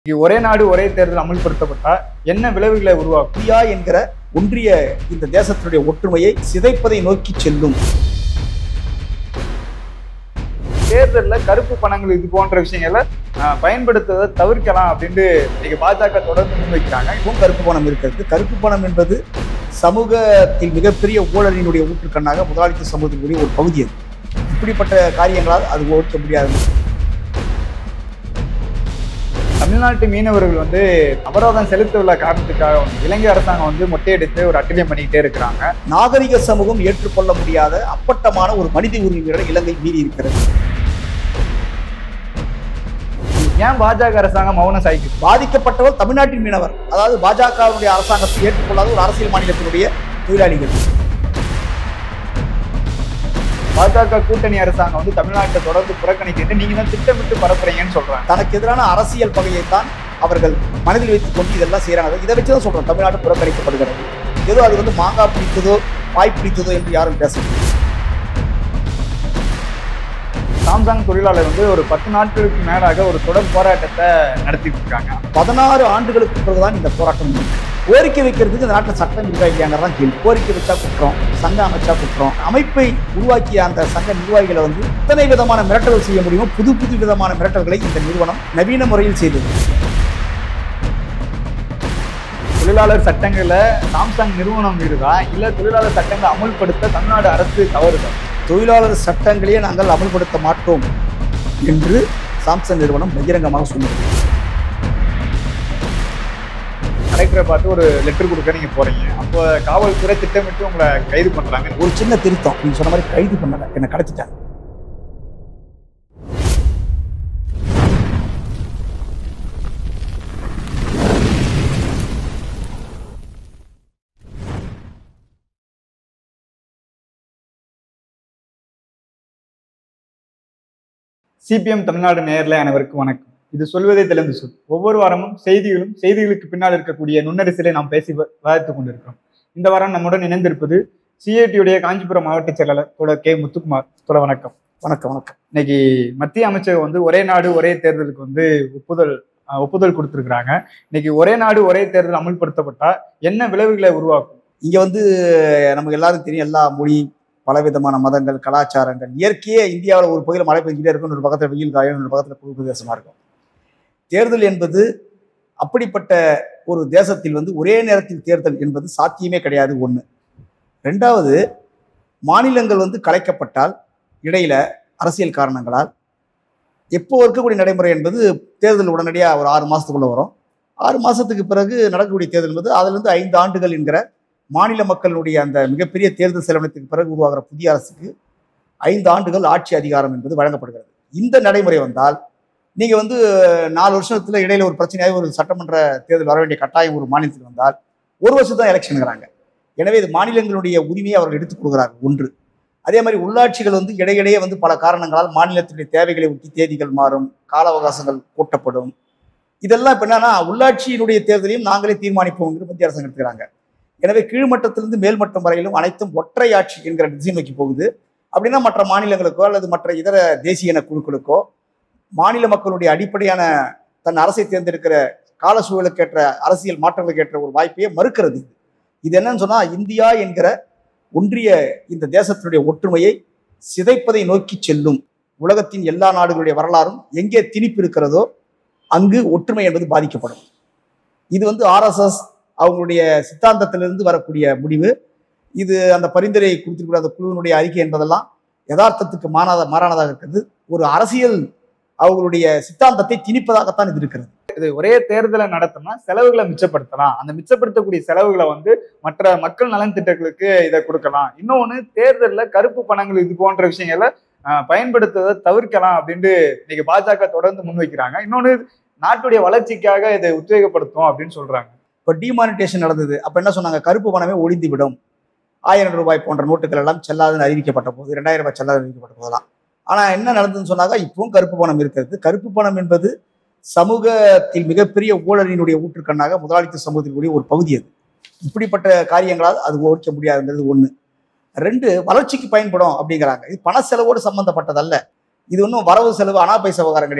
இன்னைக்கு ஒரே நாடு ஒரே தேர்தல் அமுல்படுத்தப்பட்டா என்ன விளைவுகளை உருவாக்கும் இந்தியா என்கிற ஒன்றிய இந்த தேசத்தினுடைய ஒற்றுமையை சிதைப்பதை நோக்கி செல்லும் தேர்தலில் கருப்பு பணங்கள் இது போன்ற விஷயங்களை ஆஹ், பயன்படுத்துவதை தவிர்க்கலாம் அப்படின்ட்டு இன்னைக்கு பாஜக தொடர்ந்து முன்வைக்கிறாங்க இப்பவும் கருப்பு பணம் இருக்கிறது கருப்பு பணம் என்பது சமூகத்தில் மிகப்பெரிய ஊழலினுடைய ஊற்றுக்கண்ணாக முதலாளித்துவ சமூகத்தினுடைய ஒரு பகுதி அது இப்படிப்பட்ட காரியங்களால் அது ஒழிக்க முடியாது தமிழ்நாட்டு மீனவர்கள் வந்து அபராதம் செலுத்தவுள்ள காரணத்துக்காக வந்து இலங்கை அரசாங்கம் வந்து மொட்டையடித்து ஒரு அட்டலியம் பண்ணிக்கிட்டே இருக்கிறாங்க நாகரிக சமூகம் ஏற்றுக்கொள்ள முடியாத அப்பட்டமான ஒரு மனித உரிமைகளை இலங்கை மீறி இருக்கிறது ஏன் பாஜக அரசாங்கம் மௌனம் சாய்க்குது பாதிக்கப்பட்டவர் தமிழ்நாட்டின் மீனவர் அதாவது பாஜகவுடைய அரசாங்கத்தை ஏற்றுக்கொள்ளாத ஒரு அரசியல் மாநிலத்தினுடைய தொழிலாளிகள் பாஜக கூட்டணி அரசாங்கம் வந்து தமிழ்நாட்டை தொடர்ந்து புறக்கணிக்கிட்டு நீங்க தான் திட்டமிட்டு பரப்புறீங்கன்னு சொல்றாங்க தனக்கு எதிரான அரசியல் பகையைத்தான் அவர்கள் மனதில் வைத்துக் கொண்டு இதெல்லாம் செய்யறாங்க இதை வச்சு தான் சொல்றோம் தமிழ்நாடு புறக்கணிக்கப்படுகிறது ஏதோ அது வந்து மாங்காய் பிடித்ததோ வாய் பிடித்ததோ என்று யாரும் பேசவில்லை சாம்சங் தொழிலாளர் வந்து ஒரு பத்து நாட்களுக்கு மேலாக ஒரு தொடர் போராட்டத்தை நடத்திட்டு இருக்காங்க பதினாறு ஆண்டுகளுக்கு பிறகுதான் இந்த போராட்டம் முடியும். கோரிக்கை வைக்கிறதுக்கு இந்த நாட்டில் சட்டம் இருக்கா இல்லையாங்கிறதான் கேள்வி கோரிக்கை வச்சா குற்றம் சங்கம் அமைச்சா குற்றம் அமைப்பை உருவாக்கிய அந்த சங்க நிர்வாகிகளை வந்து இத்தனை விதமான மிரட்டல்கள் செய்ய முடியுமோ புது புது விதமான மிரட்டல்களை இந்த நிறுவனம் நவீன முறையில் செய்தது தொழிலாளர் சட்டங்களை சாம்சங் நிறுவனம் மீறுதா இல்ல தொழிலாளர் சட்டங்களை அமுல்படுத்த தமிழ்நாடு அரசு தவறுதா தொழிலாளர் சட்டங்களையே நாங்கள் அமல்படுத்த மாட்டோம் என்று சாம்சங் நிறுவனம் பகிரங்கமாக சொன்னது கலெக்டரை பார்த்து ஒரு லெட்டர் கொடுக்க நீங்க போறீங்க அப்போ காவல்துறை திட்டமிட்டு உங்களை கைது பண்றாங்க ஒரு சின்ன திருத்தம் நீங்க சொன்ன மாதிரி கைது பண்ணல என்னை கடத்திட்டாங்க சிபிஎம் தமிழ்நாடு நேயர்களே அனைவருக்கும் வணக்கம் இது சொல்வதை தெளிந்து சொல் ஒவ்வொரு வாரமும் செய்திகளும் செய்திகளுக்கு பின்னால் இருக்கக்கூடிய நுண்ணரசிலை நாம் பேசி வ- விவாதித்துக் கொண்டிருக்கிறோம் இந்த வாரம் நம்முடன் இணைந்திருப்பது சிஐடியுடைய காஞ்சிபுரம் மாவட்ட செயலாளர் தோழர் கே முத்துக்குமார் தோழர் வணக்கம் வணக்கம் வணக்கம் இன்னைக்கு மத்திய அமைச்சர் வந்து ஒரே நாடு ஒரே தேர்தலுக்கு வந்து ஒப்புதல் அஹ், ஒப்புதல் கொடுத்திருக்கிறாங்க இன்னைக்கு ஒரே நாடு ஒரே தேர்தல் அமுல்படுத்தப்பட்டா என்ன விளைவுகளை உருவாக்கும் இங்க வந்து நமக்கு எல்லாருக்கும் தெரியும் எல்லா மொழி பலவிதமான மதங்கள் கலாச்சாரங்கள் இயற்கையே இந்தியாவில் ஒரு பகுதியில் மழை பெஞ்சிட்டே இருக்கும் ஒரு பக்கத்தில் வெயில் காயும் ஒரு பக்கத்தில் புது பிரதேசமா இருக்கும் தேர்தல் என்பது அப்படிப்பட்ட ஒரு தேசத்தில் வந்து ஒரே நேரத்தில் தேர்தல் என்பது சாத்தியமே கிடையாது ஒன்று ரெண்டாவது மாநிலங்கள் வந்து கலைக்கப்பட்டால் இடையில அரசியல் காரணங்களால் எப்போ இருக்கக்கூடிய நடைமுறை என்பது தேர்தல் உடனடியாக ஒரு ஆறு மாசத்துக்குள்ள வரும் ஆறு மாசத்துக்கு பிறகு நடக்கக்கூடிய தேர்தல் என்பது அதிலிருந்து ஐந்து ஆண்டுகள் என்கிற மாநில மக்களுடைய அந்த மிகப்பெரிய தேர்தல் செலவினத்துக்கு பிறகு உருவாகிற புதிய அரசுக்கு ஐந்து ஆண்டுகள் ஆட்சி அதிகாரம் என்பது வழங்கப்படுகிறது இந்த நடைமுறை வந்தால் நீங்க வந்து நாலு வருஷத்துல இடையில ஒரு பிரச்சனையாக ஒரு சட்டமன்ற தேர்தல் வர வேண்டிய கட்டாயம் ஒரு மாநிலத்தில் வந்தால் ஒரு வருஷம் தான் எலெக்ஷனுங்கிறாங்க எனவே இது மாநிலங்களுடைய உரிமையை அவர்கள் எடுத்துக் கொடுக்கிறார்கள் ஒன்று அதே மாதிரி உள்ளாட்சிகள் வந்து இடையிடையே வந்து பல காரணங்களால் மாநிலத்தினுடைய தேவைகளை ஒட்டி தேதிகள் மாறும் கால அவகாசங்கள் கூட்டப்படும் இதெல்லாம் இப்போ என்னன்னா உள்ளாட்சியினுடைய தேர்தலையும் நாங்களே தீர்மானிப்போம்ங்கிற மத்திய அரசாங்கம் எடுத்துக்கிறாங்க எனவே கீழ்மட்டத்திலிருந்து மேல்மட்டம் வரையிலும் அனைத்தும் ஒற்றை ஆட்சி என்கிற டிசைன் நோக்கி போகுது அப்படின்னா மற்ற மாநிலங்களுக்கோ அல்லது மற்ற இதர தேசிய இன குழுக்களுக்கோ மாநில மக்களுடைய அடிப்படையான தன் அரசை தேர்ந்தெடுக்கிற கால சூழலுக்கேற்ற அரசியல் மாற்றங்களுக்கு ஏற்ற ஒரு வாய்ப்பையே மறுக்கிறது இது இது என்னன்னு சொன்னா இந்தியா என்கிற ஒன்றிய இந்த தேசத்தினுடைய ஒற்றுமையை சிதைப்பதை நோக்கி செல்லும் உலகத்தின் எல்லா நாடுகளுடைய வரலாறும் எங்கே திணிப்பு இருக்கிறதோ அங்கு ஒற்றுமை என்பது பாதிக்கப்படும் இது வந்து ஆர்எஸ்எஸ் அவங்களுடைய சித்தாந்தத்திலிருந்து வரக்கூடிய முடிவு இது அந்த பரிந்துரை கொடுத்திருக்கிற அந்த குழுவினுடைய அறிக்கை என்பதெல்லாம் யதார்த்தத்துக்கு மாறாத மாறானதாக இருக்கிறது ஒரு அரசியல் அவங்களுடைய சித்தாந்தத்தை திணிப்பதாகத்தான் இது இருக்கிறது இது ஒரே தேர்தலை நடத்தினா செலவுகளை மிச்சப்படுத்தலாம் அந்த மிச்சப்படுத்தக்கூடிய செலவுகளை வந்து மற்ற மக்கள் நலன் திட்டங்களுக்கு இதை கொடுக்கலாம் இன்னொன்னு தேர்தலில் கருப்பு பணங்கள் இது போன்ற விஷயங்களை ஆஹ், பயன்படுத்துவதை தவிர்க்கலாம் அப்படின்ட்டு இன்னைக்கு பாஜக தொடர்ந்து முன்வைக்கிறாங்க இன்னொன்னு நாட்டுடைய வளர்ச்சிக்காக இதை உத்வேகப்படுத்தும் அப்படின்னு சொல்றாங்க இப்போ டிமானிட்டேஷன் நடந்தது அப்போ என்ன சொன்னாங்க கருப்பு பணமே ஒழிந்து விடும் ஆயிரம் ரூபாய் போன்ற நோட்டுகள் எல்லாம் செல்லாதுன்னு அறிவிக்கப்பட்ட போது ரெண்டாயிரம் ரூபாய் செல்லாது அறிவிக்கப்பட்ட போதெல்லாம் ஆனால் என்ன நடந்ததுன்னு சொன்னாங்க இப்பவும் கருப்பு பணம் இருக்கிறது கருப்பு பணம் என்பது சமூகத்தில் மிகப்பெரிய ஊழலினுடைய ஊற்றுக்கண்ணாக முதலாளித்துவ சமூகத்தினுடைய ஒரு பகுதி அது இப்படிப்பட்ட காரியங்களால் அது ஒழிக்க முடியாதுங்கிறது ஒன்று ரெண்டு வளர்ச்சிக்கு பயன்படும் அப்படிங்கிறாங்க இது பண செலவோடு சம்பந்தப்பட்டதல்ல இது ஒன்றும் வரவு செலவு அனாபைச விவகாரம் கிடையாது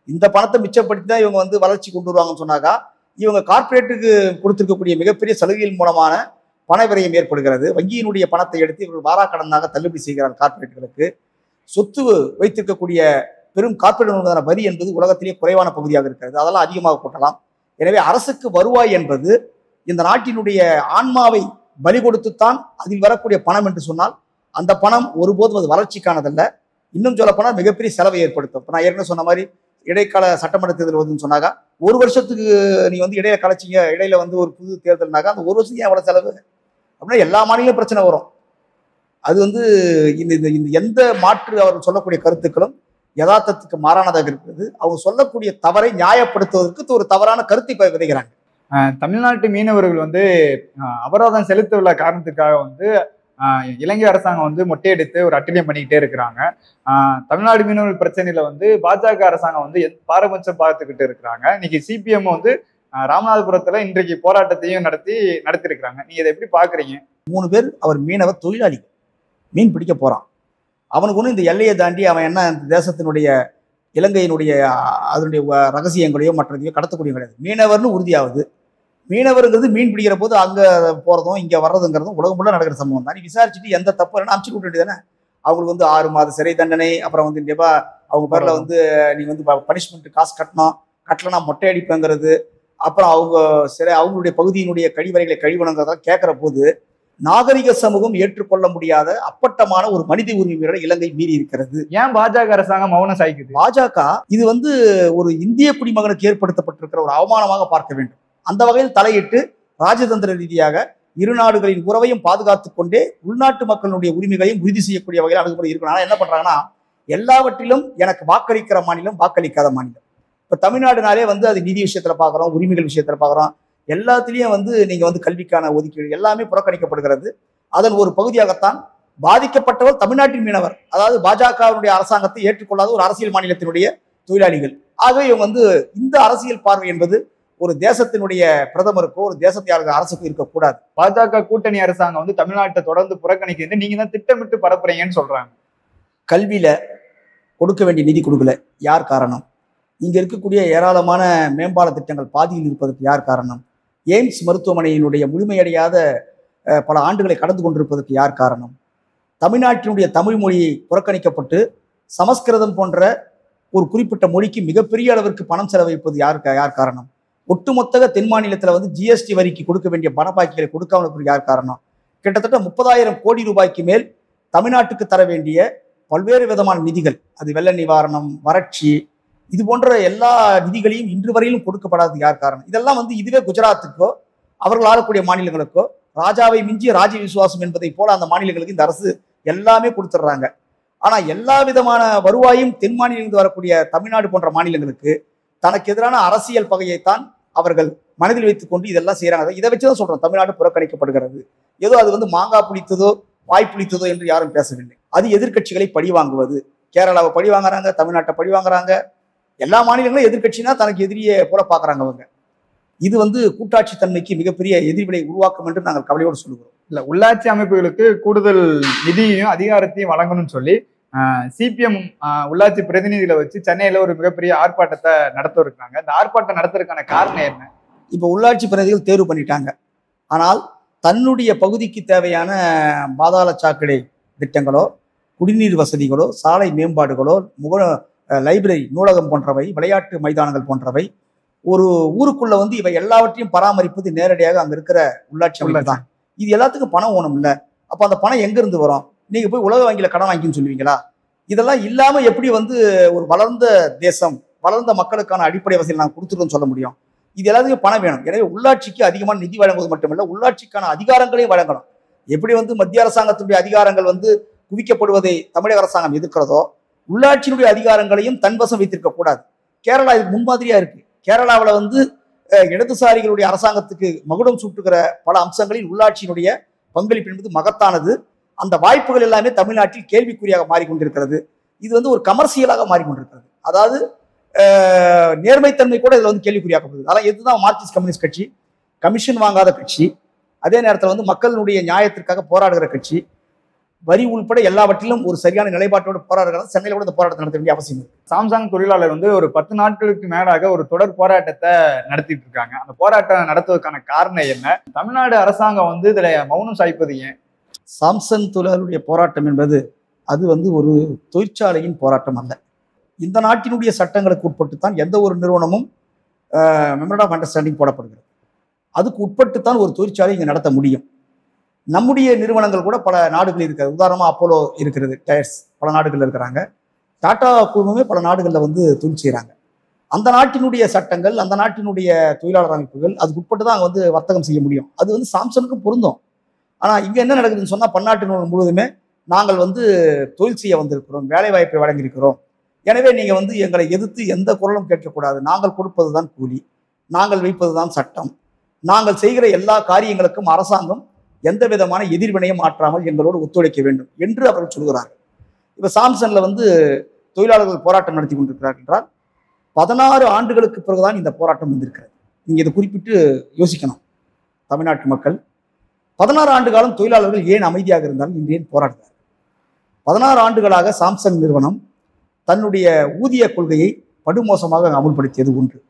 இந்த பணத்தை மிச்சப்படுத்தி தான் இவங்க வந்து வளர்ச்சி கொண்டு வருவாங்கன்னு சொன்னாக்கா இவங்க கார்ப்பரேட்டுக்கு கொடுத்திருக்கக்கூடிய மிகப்பெரிய சலுகைகள் மூலமான பண விரயம் ஏற்படுகிறது வங்கியினுடைய பணத்தை எடுத்து இவர்கள் வாராக்கடனாக தள்ளுபடி செய்கிறார் கார்ப்பரேட்டுகளுக்கு சொத்து வைத்திருக்கக்கூடிய பெரும் கார்ப்பரேட் நிறுவனமான வரி என்பது உலகத்திலேயே குறைவான பகுதியாக இருக்கிறது அதெல்லாம் அதிகமாக கூட்டலாம் எனவே அரசுக்கு வருவாய் என்பது இந்த நாட்டினுடைய ஆன்மாவை பலி கொடுத்துத்தான் அதில் வரக்கூடிய பணம் என்று சொன்னால் அந்த பணம் ஒருபோதும் அது வளர்ச்சிக்கானதல்ல இன்னும் சொல்ல போனால் மிகப்பெரிய செலவை ஏற்படுத்தும் இப்போ நான் ஏற்கனவே சொன்ன மாதிரி இடைக்கால சட்டமன்ற தேர்தல் வருதுன்னு சொன்னாக்கா ஒரு வருஷத்துக்கு நீ வந்து இடையில கலைச்சிங்க இடையில வந்து ஒரு புது தேர்தல்னாக்கா அந்த ஒரு வருஷத்துக்கு ஏன் எவ்வளோ செலவு அப்படின்னா எல்லா மாநிலம் பிரச்சனை வரும் அது வந்து இந்த இந்த இந்த எந்த மாற்று அவர் சொல்லக்கூடிய கருத்துக்களும் யதார்த்தத்துக்கு மாறானதாக இருக்கிறது அவங்க சொல்லக்கூடிய தவறை நியாயப்படுத்துவதற்கு ஒரு தவறான கருத்தை இப்ப விதைக்கிறாங்க அஹ் தமிழ்நாட்டு மீனவர்கள் வந்து அஹ் அபராதம் செலுத்தவுள்ள காரணத்துக்காக வந்து அஹ் இலங்கை அரசாங்கம் வந்து மொட்டையடித்து ஒரு அட்டலியம் பண்ணிக்கிட்டே இருக்கிறாங்க அஹ் தமிழ்நாடு மீனவர்கள் பிரச்சனையில வந்து பாஜக அரசாங்கம் வந்து எத்- பாரபட்சம் பார்த்துக்கிட்டு இருக்கிறாங்க இன்னைக்கு சிபிஎம் வந்து அஹ் ராமநாதபுரத்துல இன்றைக்கு போராட்டத்தையும் நடத்தி நடத்திருக்கிறாங்க நீங்க இதை எப்படி பாக்குறீங்க மூணு பேர் அவர் மீனவ தொழிலாளி மீன் பிடிக்க போறான் அவனுக்கு ஒன்றும் இந்த எல்லையை தாண்டி அவன் என்ன இந்த தேசத்தினுடைய இலங்கையினுடைய அஹ், அதனுடைய வ- ரகசியங்களையோ மற்றதையோ கடத்தக்கூடிய கிடையாது மீனவர்னு உறுதியாகுது மீனவருங்கிறது மீன் பிடிக்கிற போது அங்க போறதும் இங்க வர்றதுங்கிறதும் உலகம் ஃபுல்லாக நடக்கிற சம்பவம் தான் நீ விசாரிச்சுட்டு எந்த தப்பு இல்லைன்னா அமுச்சு விட்டு வேண்டியதானே அவங்களுக்கு வந்து ஆறு மாத சிறை தண்டனை அப்புறம் வந்து கண்டிப்பா அவங்க பேர்ல வந்து நீ வந்து பனிஷ்மெண்ட் காசு கட்டணும் கட்டலனா மொட்டை அடிப்பேங்கிறது அப்புறம் அவங்க சிறை அவங்களுடைய பகுதியினுடைய கழிவறைகளை கழிவணுங்கிறதெல்லாம் கேட்கிற போது நாகரிக சமூகம் ஏற்றுக்கொள்ள முடியாத அப்பட்டமான ஒரு மனித உரிமை மீறலை இலங்கை மீறி இருக்கிறது ஏன் பாஜக அரசாங்கம் மௌனம் சாய்க்குது பாஜக இது வந்து ஒரு இந்திய குடிமகனுக்கு ஏற்படுத்தப்பட்டிருக்கிற ஒரு அவமானமாக பார்க்க வேண்டும் அந்த வகையில் தலையிட்டு ராஜதந்திர ரீதியாக இரு நாடுகளின் உறவையும் பாதுகாத்துக் கொண்டே உள்நாட்டு மக்களுடைய உரிமைகளையும் உறுதி செய்யக்கூடிய வகையில் அணுகுமுறை இருக்கணும் ஆனா என்ன பண்றாங்கன்னா எல்லாவற்றிலும் எனக்கு வாக்களிக்கிற மாநிலம் வாக்களிக்காத மாநிலம் இப்ப தமிழ்நாடுனாலே வந்து அது நிதி விஷயத்துல பாக்குறோம் உரிமைகள் விஷயத்துல பாக்குறோம் எல்லாத்துலயும் வந்து நீங்க வந்து கல்விக்கான ஒதுக்கீடு எல்லாமே புறக்கணிக்கப்படுகிறது அதன் ஒரு பகுதியாகத்தான் பாதிக்கப்பட்டவர் தமிழ்நாட்டின் மீனவர் அதாவது பாஜகவினுடைய அரசாங்கத்தை ஏற்றுக்கொள்ளாத ஒரு அரசியல் மாநிலத்தினுடைய தொழிலாளிகள் ஆகவே இவங்க வந்து இந்த அரசியல் பார்வை என்பது ஒரு தேசத்தினுடைய பிரதமருக்கோ ஒரு தேசத்தை ஆளுகிற அரசுக்கோ இருக்கக்கூடாது பாஜக கூட்டணி அரசாங்கம் வந்து தமிழ்நாட்டை தொடர்ந்து புறக்கணிக்கிறது நீங்க தான் திட்டமிட்டு பரப்புறீங்கன்னு சொல்றாங்க கல்வியில கொடுக்க வேண்டிய நிதி கொடுக்கல யார் காரணம் இங்க இருக்கக்கூடிய ஏராளமான மேம்பால திட்டங்கள் பாதியில் இருப்பதற்கு யார் காரணம் எய்ம்ஸ் மருத்துவமனையினுடைய முழுமையடையாத அஹ், பல ஆண்டுகளை கடந்து கொண்டிருப்பதற்கு யார் காரணம் தமிழ்நாட்டினுடைய தமிழ் மொழியை புறக்கணிக்கப்பட்டு சமஸ்கிருதம் போன்ற ஒரு குறிப்பிட்ட மொழிக்கு மிகப்பெரிய அளவிற்கு பணம் செலவழிப்பது யார் கா- யார் காரணம் ஒட்டுமொத்த தென் மாநிலத்தில் வந்து ஜிஎஸ்டி வரிக்கு கொடுக்க வேண்டிய பணப்பாக்கிகளை கொடுக்காமல் இருப்பது யார் காரணம் கிட்டத்தட்ட முப்பதாயிரம் கோடி ரூபாய்க்கு மேல் தமிழ்நாட்டுக்கு தர வேண்டிய பல்வேறு விதமான நிதிகள் அது வெள்ள நிவாரணம் வறட்சி இது போன்ற எல்லா நிதிகளையும் இன்று வரையிலும் கொடுக்கப்படாதது யார் காரணம் இதெல்லாம் வந்து இதுவே குஜராத்துக்கோ அவர்கள் ஆளக்கூடிய மாநிலங்களுக்கோ ராஜாவை மிஞ்சிய ராஜ விசுவாசம் என்பதை போல அந்த மாநிலங்களுக்கு இந்த அரசு எல்லாமே கொடுத்துட்றாங்க ஆனா எல்லா விதமான வருவாயும் தென் மாநிலங்களிலிருந்து வரக்கூடிய தமிழ்நாடு போன்ற மாநிலங்களுக்கு தனக்கு எதிரான அரசியல் பகையைத்தான் அவர்கள் மனதில் வைத்துக் கொண்டு இதெல்லாம் செய்யறாங்க இதை வச்சுதான் சொல்றோம் தமிழ்நாடு புறக்கணிக்கப்படுகிறது ஏதோ அது வந்து மாங்காய் புளித்ததோ வாய் புளித்ததோ என்று யாரும் பேசவில்லை அது எதிர்க்கட்சிகளை பழி வாங்குவது கேரளாவை பழி வாங்குறாங்க தமிழ்நாட்டை பழி வாங்குறாங்க எல்லா மாநிலங்களும் எதிர்க்கட்சினா தனக்கு எதிரியே போல பாக்குறாங்க அவங்க இது வந்து கூட்டாட்சி தன்மைக்கு மிகப்பெரிய எதிர்வினை உருவாக்கும் என்று நாங்கள் கவலையோடு சொல்லுகிறோம் இல்ல உள்ளாட்சி அமைப்புகளுக்கு கூடுதல் நிதியையும் அதிகாரத்தையும் வழங்கணும்னு சொல்லி சிபிஎம் உள்ளாட்சி பிரதிநிதிகளை வச்சு சென்னையில ஒரு மிகப்பெரிய ஆர்ப்பாட்டத்தை நடத்த இருக்காங்க இந்த ஆர்ப்பாட்டம் நடத்துறதுக்கான காரணம் என்ன இப்போ உள்ளாட்சி பிரதிநிதிகள் தேர்வு பண்ணிட்டாங்க ஆனால் தன்னுடைய பகுதிக்கு தேவையான பாதாள சாக்கடை திட்டங்களோ குடிநீர் வசதிகளோ சாலை மேம்பாடுகளோ முக அஹ், லைப்ரரி நூலகம் போன்றவை விளையாட்டு மைதானங்கள் போன்றவை ஒரு ஊருக்குள்ள வந்து இவை எல்லாவற்றையும் பராமரிப்பது நேரடியாக அங்க இருக்கிற உள்ளாட்சி அமைப்பு தான் இது எல்லாத்துக்கும் பணம் ஓணும் இல்ல அப்ப அந்த பணம் எங்க இருந்து வரும் நீங்க போய் உலக வங்கியில கடன் வாங்கின்னு சொல்லுவீங்களா இதெல்லாம் இல்லாம எப்படி வந்து ஒரு வளர்ந்த தேசம் வளர்ந்த மக்களுக்கான அடிப்படை வசதி நான் கொடுத்துருன்னு சொல்ல முடியும் இது எல்லாத்துக்கும் பணம் வேணும் எனவே உள்ளாட்சிக்கு அதிகமான நிதி வழங்குவது மட்டுமல்ல உள்ளாட்சிக்கான அதிகாரங்களையும் வழங்கணும் எப்படி வந்து மத்திய அரசாங்கத்தினுடைய அதிகாரங்கள் வந்து குவிக்கப்படுவதை தமிழக அரசாங்கம் எதிர்க்கிறதோ உள்ளாட்சியினுடைய அதிகாரங்களையும் தன்வசம் வைத்திருக்க கூடாது கேரளா இதுக்கு முன்மாதிரியா இருக்கு கேரளாவில் வந்து அஹ், இடதுசாரிகளுடைய அரசாங்கத்துக்கு மகுடம் சூட்டுகிற பல அம்சங்களில் உள்ளாட்சியினுடைய பங்களிப்பு என்பது மகத்தானது அந்த வாய்ப்புகள் எல்லாமே தமிழ்நாட்டில் கேள்விக்குறியாக மாறிக்கொண்டிருக்கிறது இது வந்து ஒரு கமர்சியலாக மாறிக்கொண்டிருக்கிறது அதாவது அஹ், நேர்மைத்தன்மை கூட இதுல வந்து கேள்விக்குறியாக்கப்படுது அதான் இதுதான் மார்க்சிஸ்ட் கம்யூனிஸ்ட் கட்சி கமிஷன் வாங்காத கட்சி அதே நேரத்தில் வந்து மக்களுடைய நியாயத்திற்காக போராடுகிற கட்சி வரி உள்பட எல்லாவற்றிலும் ஒரு சரியான நிலைப்பாட்டோடு போராடுறது சென்னையில கூட இந்த போராட்டத்தை நடத்த வேண்டிய அவசியம் இருக்கு சாம்சங் தொழிலாளர் வந்து ஒரு பத்து நாட்களுக்கு மேலாக ஒரு தொடர் போராட்டத்தை நடத்திட்டு இருக்காங்க அந்த போராட்டம் நடத்துவதற்கான காரணம் என்ன தமிழ்நாடு அரசாங்கம் வந்து இதுல மௌனம் சாய்ப்பது ஏன் சாம்சங் தொழிலாளருடைய போராட்டம் என்பது அது வந்து ஒரு தொழிற்சாலையின் போராட்டம் அல்ல இந்த நாட்டினுடைய சட்டங்களுக்கு உட்பட்டு தான் எந்த ஒரு நிறுவனமும் மெமரண்ட் ஆஃப் அண்டர்ஸ்டாண்டிங் போடப்படுகிறது அதுக்கு உட்பட்டு தான் ஒரு தொழிற்சாலை இங்கே நடத்த முடியும் நம்முடைய நிறுவனங்கள் கூட பல நாடுகள் இருக்கிறது உதாரணமாக அப்போலோ இருக்கிறது டயர்ஸ் பல நாடுகளில் இருக்கிறாங்க டாடா குழுமமே பல நாடுகளில் வந்து தொழில் செய்கிறாங்க அந்த நாட்டினுடைய சட்டங்கள் அந்த நாட்டினுடைய தொழிலாளர் அமைப்புகள் அதுக்கு உட்பட்டு தான் அங்கே வந்து வர்த்தகம் செய்ய முடியும் அது வந்து சாம்சனுக்கும் பொருந்தும் ஆனால் இங்கே என்ன நடக்குதுன்னு சொன்னால் பன்னாட்டு நிறுவனம் முழுவதுமே நாங்கள் வந்து தொழில் செய்ய வந்திருக்கிறோம் வேலை வாய்ப்பை வழங்கியிருக்கிறோம் எனவே நீங்கள் வந்து எங்களை எதிர்த்து எந்த குரலும் கேட்கக்கூடாது நாங்கள் கொடுப்பது தான் கூலி நாங்கள் வைப்பது தான் சட்டம் நாங்கள் செய்கிற எல்லா காரியங்களுக்கும் அரசாங்கம் எந்த விதமான எதிர்வினையும் ஆற்றாமல் எங்களோடு ஒத்துழைக்க வேண்டும் என்று அவர்கள் சொல்கிறார்கள் இப்போ சாம்சன்ல வந்து தொழிலாளர்கள் போராட்டம் நடத்தி கொண்டிருக்கிறார்கள் என்றால் பதினாறு ஆண்டுகளுக்கு பிறகுதான் இந்த போராட்டம் வந்திருக்கிறது நீங்கள் இதை குறிப்பிட்டு யோசிக்கணும் தமிழ்நாட்டு மக்கள் பதினாறு ஆண்டு காலம் தொழிலாளர்கள் ஏன் அமைதியாக இருந்தாலும் இன்று ஏன் போராடுகிறார்கள் பதினாறு ஆண்டுகளாக சாம்சங் நிறுவனம் தன்னுடைய ஊதிய கொள்கையை படுமோசமாக அமுல்படுத்தியது ஒன்று